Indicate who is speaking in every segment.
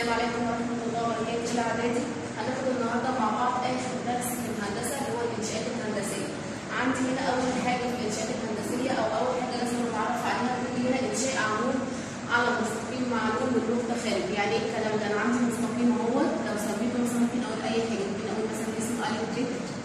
Speaker 1: عليكم ورحمة الله وبركاته أولى إعدادي هناخد النهارده مع بعض آخر درس في الهندسة اللي هو الإنشاءات الهندسية. عندي هنا أول حاجة في الإنشاءات الهندسية أو أول حاجة لازم نتعرف عليها بيقول هنا إنشاء عمود على مستقيم معلوم من نقطة خارج، يعني إيه الكلام ده؟ أنا عندي مستقيم أهو لو سميته مثلا ممكن أقول أي حاجة ممكن أقول مثلا اسمه ألف ب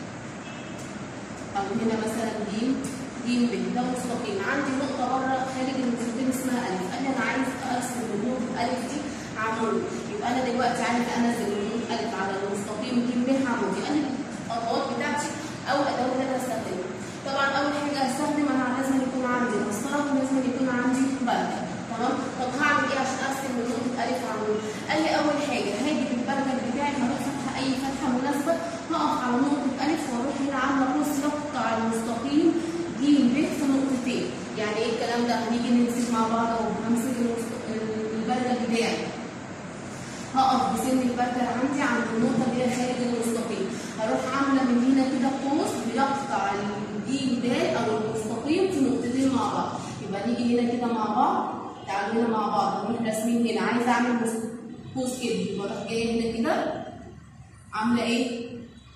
Speaker 1: أو هنا مثلا ج ج ب ده مستقيم، عندي نقطة بره خارج المستقيم اسمها ألف، قال لي أنا عايز أرسم من نقطة ألف دي عمود يبقى انا دلوقتي عايز انزل النون الف على المستقيم ج ب عمود يبقى انا الخطوات بتاعتي او الادوات اللي انا هستخدمها طبعا اول حاجه هستخدم انا لازم يكون عندي مسطره ولازم يكون عندي برجل تمام طب هعمل ايه عشان ارسم من نقطه الف عمود قال لي اول حاجه هاجي بالبرجل بتاعي هروح فاتحه اي فتحه مناسبه هقف على نقطه الف واروح هنا عامله قوس يقطع المستقيم ج ب في نقطتين يعني ايه الكلام ده هنيجي نمسك مع بعض اهو همسك البرجل بتاعي هقف بسن البرجل عندي عند النقطة اللي هي خارج المستقيم، هروح عاملة من هنا كده قوس بيقطع الجيم د أو المستقيم في نقطتين مع بعض، يبقى نيجي هنا كده مع بعض، تعالوا هنا مع بعض نروح راسمين هنا، عايزة أعمل قوس كده، يبقى أروح جاية هنا كده عاملة إيه؟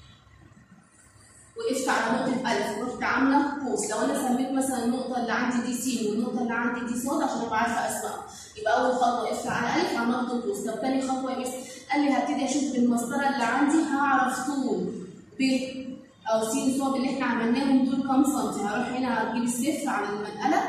Speaker 1: وقفت على نقطة ألف ورحت عاملة قوس، لو أنا سميت مثلا النقطة اللي عندي دي س والنقطة اللي عندي دي ص عشان أبقى عارفة أسمائها. يبقى اول خطوه وقفت على الف عملت قوس طب تاني خطوه ايه قال لي هبتدي اشوف بالمسطره اللي عندي هعرف طول ب او س صاد اللي احنا عملناهم دول كام سنتي هروح هنا هجيب الصفر على المنقله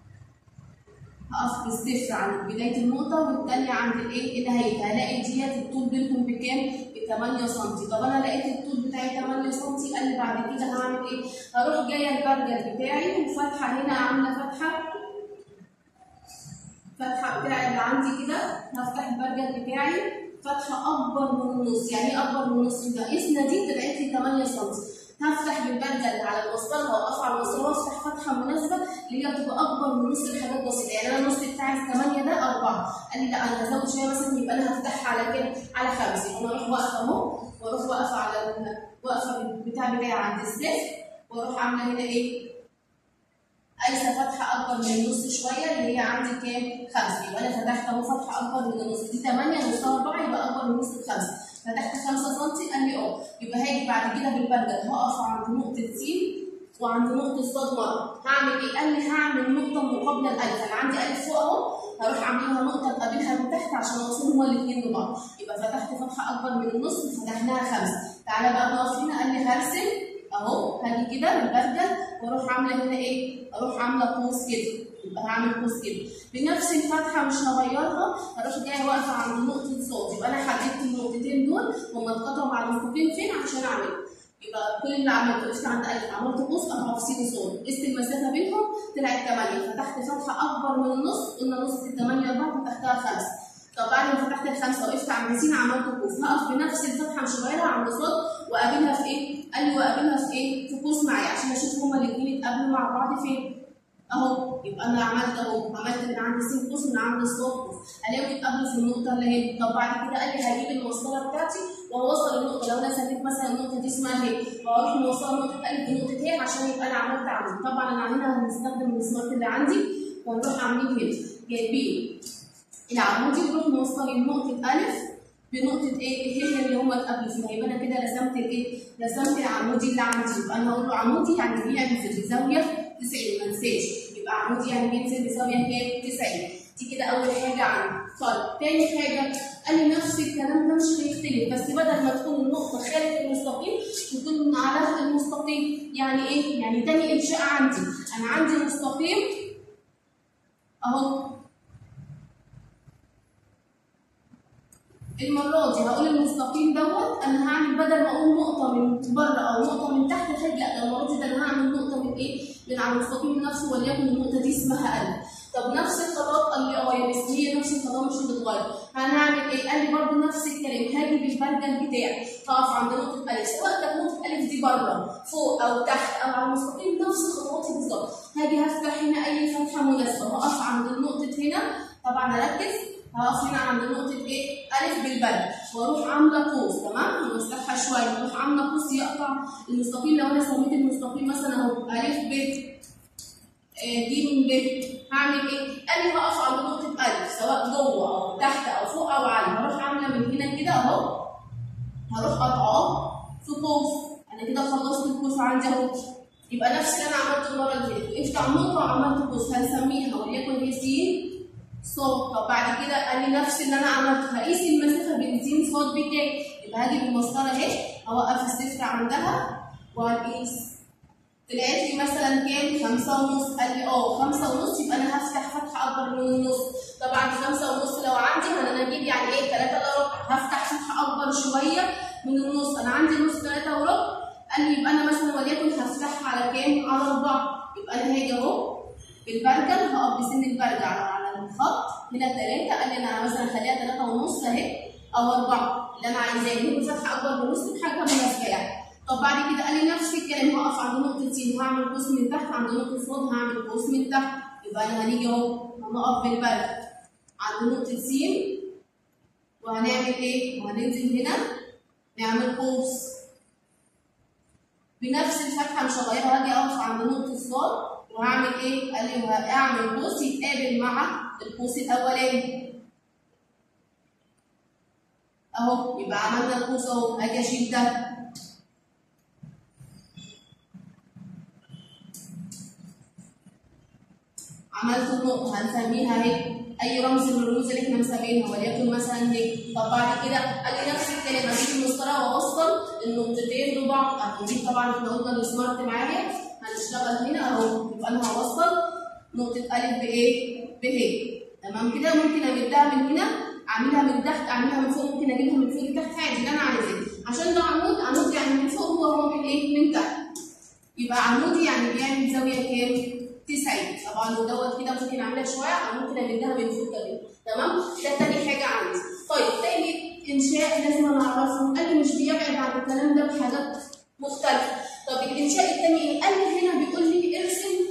Speaker 1: هقف بالصفر عند بدايه النقطه والتانيه عند الايه النهايه هلاقي ديت الطول بينهم بكام؟ ب 8 سم طب انا لقيت الطول بتاعي 8 سم قال لي بعد كده هعمل ايه؟ هروح جايه البرجل بتاعي وفاتحه هنا عامله فتحه فتحه بتاعي اللي عندي كده هفتح البرجل بتاعي فتحه اكبر من النص يعني ايه اكبر من النص كده قسنا دي طلعت لي 8 سم هفتح بالبرجل على المسطره واقف على المسطره وافتح فتحه مناسبه اللي هي بتبقى اكبر من نص الحاجات بسيطه يعني انا النص بتاعي 8 ده 4 قال لي لا انا هزود شويه مثلا يبقى انا هفتحها على كام؟ على 5 يبقى انا اروح واقفه اهو واروح واقفه على واقفه بتاع بتاعي عند الصفر واروح عامله هنا ايه؟ قايسه فتحه اكبر من النص شويه اللي هي عندي كام؟ 5 يبقى انا فتحت اهو فتحه اكبر من النص دي 8 نصها 4 يبقى اكبر من نص ال 5 فتحت 5 سم قال لي اه يبقى هاجي بعد كده بالبرجل هقف عند نقطه س وعند نقطه ص مره هعمل ايه؟ قال لي هعمل نقطه مقابله الالف انا عندي الف فوق اهو هروح عاملها نقطه تقابلها من تحت عشان اوصلهم هما الاثنين ببعض يبقى فتحت فتحه اكبر من النص وفتحناها 5 تعالى بقى نقف هنا قال لي هرسم اهو هاجي كده بالبرجل واروح عامله هنا ايه؟ اروح عامله قوس كده يبقى هعمل قوس كده بنفس الفتحه مش هغيرها هروح جايه واقفه عند نقطه صوت يبقى انا حددت النقطتين دول هما اتقطعوا مع المستقيم فين عشان اعملهم يبقى كل اللي عملته وقفت عند الف عملت قوس اهو في سين صوت قست المسافه بينهم طلعت 8 فتحت فتحه اكبر من النص قلنا نص ال 8 4 فتحتها 5 طب بعد ما فتحت الخمسه وقفت عند س عملت قوس هقف بنفس الفتحه مش هغيرها عند صاد واقابلها في ايه؟ قال لي واقابلها في ايه؟ في قوس معايا عشان اشوف هما الاثنين اتقابلوا مع بعض فين؟ اهو يبقى انا عملت اهو عملت من عند س قوس من عند صاد قوس الاقيهم اتقابلوا في النقطه اللي هي طب بعد كده قال لي هجيب المسطره بتاعتي وهوصل النقطه لو انا سميت مثلا النقطه دي اسمها هي واروح موصله نقطه الف بنقطه هي عشان يبقى انا عملت عندي طبعا انا هنا هنستخدم المسمار اللي عندي ونروح عاملين هنا جايبين العمودي نروح موصلين نقطة ألف بنقطة إيه؟ هي اللي هما اتقابلوا فيها يبقى أنا كده رسمت الإيه؟ رسمت العمودي اللي عندي يبقى أنا هقول له عمودي يعني بينزل بزاوية 90 ما انساش يبقى عمودي يعني بينزل بزاوية كام؟ 90 دي كده أول حاجة عندي طيب تاني حاجة قال لي نفس الكلام ده مش هيختلف بس بدل ما تكون النقطة خارج المستقيم تكون على المستقيم يعني إيه؟ يعني تاني إنشاء عندي أنا عندي مستقيم أهو المرة دي هقول المستقيم دوت انا هعمل بدل ما اقول نقطة من بره او نقطة من تحت خارج لا المرة دي ده انا هعمل نقطة من ايه؟ من على المستقيم نفسه وليكن النقطة دي اسمها ألف. طب نفس الخطوات قال لي اه يا بس هي نفس الخطوات مش هتتغير. هنعمل ايه؟ قال لي برضه نفس الكلام هاجي بالبرجل بتاعي هقف عند نقطة ألف سواء كانت نقطة ألف دي بره فوق أو تحت أو على المستقيم نفس خطواتي بالظبط. هاجي هفتح هنا أي فتحة مناسبة وأقف عند النقطة هنا طبعا أركز هقف هنا عند نقطة إيه؟ ألف بالبلد وأروح عاملة قوس تمام؟ هنفتحها شوية وأروح عاملة قوس يقطع المستقيم لو أنا سميت المستقيم مثلا أهو ألف ب ج ب هعمل إيه؟ قال لي هقف عند نقطة ألف سواء جوه أو تحت أو فوق أو على هروح عاملة من كده اهو هروح قطعاه في قوس انا كده خلصت القوس عندي اهو يبقى نفس اللي انا عملته المره اللي فاتت وقفت على النقطه وعملت قوس هنسميها وليكن هي س ص طب بعد كده قال لي نفس اللي انا عملته هقيس المسافه بين س ص بكام يبقى هاجي بالمسطره اهي اوقف الصفر عندها وهقيس طلعت لي مثلا كام؟ خمسة ونص قال لي اه خمسة ونص يبقى انا هفتح فتحة أكبر من النص طبعا خمسة ونص لو عندي انا اجيب يعني ايه تلاتة الا ربع هفتح فتحة أكبر شوية من النص انا عندي نص تلاتة وربع قال لي يبقى انا مثلا وليكن هفتحها على كام؟ على أربعة يبقى انا هاجي اهو بالبرجل هقف بسن البرجل على الخط هنا تلاتة قال لي انا مثلا هخليها تلاتة ونص اهي أو أربعة اللي أنا عايزاه يكون فتحة أكبر من النص بحاجة مناسبة يعني طب بعد كده قال لي نفس الكلام هقف عند نقطة س وهعمل قوس من تحت عند نقطة ص هعمل قوس من تحت يبقى انا هنيجي اهو هنقف بالبرد عند نقطة س وهنعمل ايه؟ وهننزل هنا نعمل قوس بنفس الفتحة مش هغيرها هاجي اقف عند نقطة ص وهعمل ايه؟ قال لي وهعمل قوس يتقابل مع القوس الأولاني اهو يبقى عملنا القوس اهو هاجي اشيل ده عملت النقطة هنسميها اهي أي رمز من الرموز اللي احنا مسمينها وليكن مثلا هيك طب بعد كده أجي نفس الكلام أجيب المسطرة وأوصل النقطتين ببعض هنجيب طبعا احنا قلنا السمارت معايا هنشتغل هنا أهو يبقى أنا هوصل نقطة ألف بإيه؟ بهي تمام كده ممكن أمدها من هنا أعملها من تحت أعملها من فوق ممكن أجيبها من فوق لتحت عادي اللي أنا عايزاه عشان ده عمود عمود يعني من فوق هو هو من إيه؟ من تحت يبقى عمودي يعني بيعمل زاوية كام؟ 90 طبعا ودوت كده ممكن اعملها شويه او ممكن امدها من فوق كمان تمام ده تاني حاجه عندي طيب تاني انشاء لازم انا اعرفه قال لي مش بيبعد عن الكلام ده بحاجات مختلفه طب الانشاء التاني ايه؟ قال لي هنا بيقول لي ارسم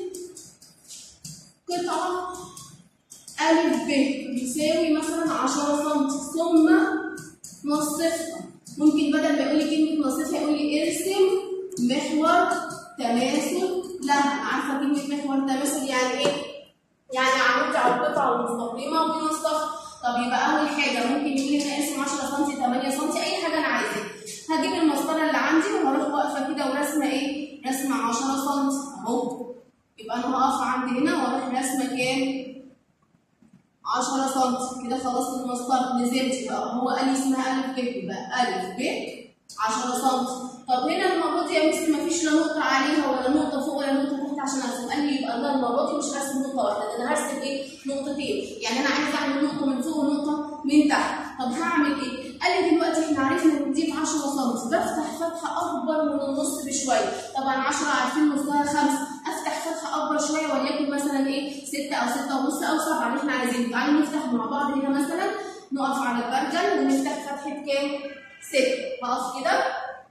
Speaker 1: قطعه الف ب بيساوي مثلا 10 سم ثم نصفها ممكن بدل ما يقول لي كلمه نصفها يقول لي ارسم محور تماثل لها عارفه كلمه محور تماثل يعني ايه؟ يعني عمود على القطعه المستقيمه وفي نصها طب يبقى اول حاجه ممكن يقول لي اقسم 10 سم 8 سم اي حاجه انا عايزاها هجيب المسطره اللي عندي وهروح واقفه كده ورسمه ايه؟ رسمه 10 سم اهو يبقى انا هقف عندي هنا واروح رسمه كام؟ 10 سم كده خلصت المسطره نزلت يبقى هو قال لي اسمها الف ب يبقى الف ب 10 سم طب هنا المره دي يا مس مفيش لا نقطه عليها ولا نقطه فوق ولا نقطه تحت عشان ارسم قال لي يبقى ده المره دي مش هرسم نقطه واحده ده انا هرسم ايه نقطتين يعني انا عايز اعمل نقطه من فوق ونقطه من تحت طب هعمل ايه قال لي دلوقتي احنا عرفنا ان دي 10 سم بفتح فتحه اكبر من النص بشويه طبعا 10 عارفين نصها 5 افتح فتحه اكبر شويه وليكن مثلا ايه 6 او 6 ونص او 7 اللي احنا عايزينه تعالوا نفتح مع بعض هنا مثلا نقف على البرجل ونفتح فتحه كام 6 هقف كده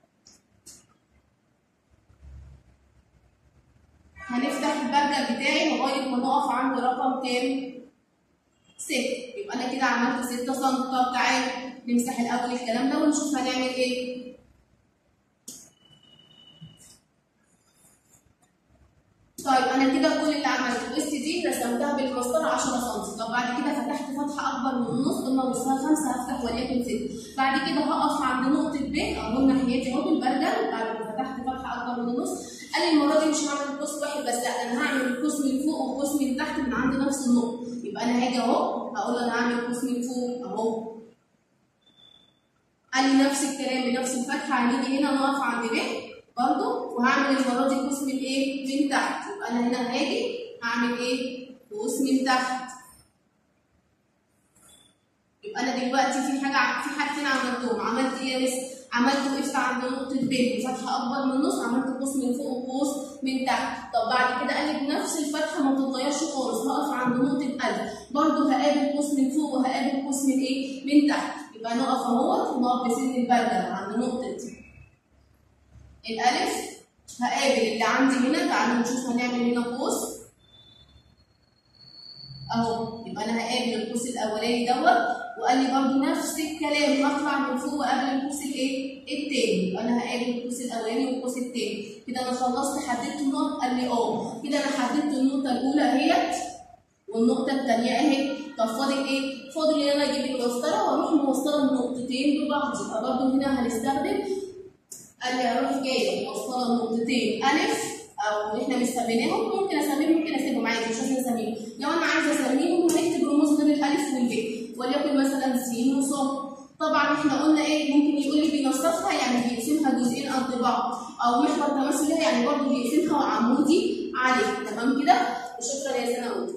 Speaker 1: هنفتح البرجر بتاعي لغايه ما نقف عند رقم كام؟ 6 يبقى انا كده عملت 6 سم طب تعالى نمسح الاول الكلام ده ونشوف هنعمل ايه طيب انا كده كل اللي عملته الاس دي رسمتها بالمسطره 10 سم طب بعد كده فتحت فتحه اكبر من النص قلنا نصها 5 هفتح وليكن 6 بعد كده هقف عند نقطه ب اهو ناحيتي اهو بالبرجل بعد ما فتحت فتحه اكبر من النص قال لي المره دي مش هعمل قوس واحد بس لا انا هعمل قوس من فوق وقوس من تحت من عند نفس النقطه يبقى انا هاجي اهو هقول له انا هعمل قوس من فوق اهو قال لي نفس الكلام بنفس الفتحه هنيجي هنا نقف عند ب برضه وهعمل المره دي قوس من ايه؟ من تحت يبقى انا هنا هاجي هعمل ايه؟ قوس من تحت يبقى انا دلوقتي في حاجه في حاجتين عملتهم عملت ايه يا مس؟ عملت وقفت عند نقطة ب بفتحة أكبر من النص عملت قوس من فوق وقوس من تحت، طب بعد كده قال لي بنفس الفتحة ما بتتغيرش خالص هقف عند نقطة ألف، برضه هقابل قوس من فوق وهقابل قوس من إيه؟ من تحت، يبقى نقف أهوت ونقف بسن البرجل عند نقطة الألف هقابل اللي عندي هنا تعالوا نشوف هنعمل هنا قوس اهو يبقى انا هقابل القوس الاولاني دوت وقال لي برضو نفس الكلام هطلع من فوق وقابل القوس الايه؟ التاني يبقى انا هقابل القوس الاولاني والقوس التاني كده انا خلصت حددت النقط قال لي اه كده انا حددت النقطه الاولى اهيت والنقطه الثانيه اهي طب فاضل ايه؟ فاضل ان انا اجيب المسطره واروح موصله النقطتين ببعض يبقى برضه هنا هنستخدم قال لي اروح جايب موصله النقطتين الف او اللي احنا مستخدمينهم ممكن اسميهم ممكن اسيبهم عادي مش لازم اسميهم لو انا عايزه اسميهم هنكتب رموز غير الالف والب وليكن مثلا س وص طبعا احنا قلنا ايه ممكن يقول لي بينصفها يعني بيقسمها جزئين قد بعض او محور تماثل لها يعني برضه بيقسمها عمودي عليه تمام كده وشكرا يا سنه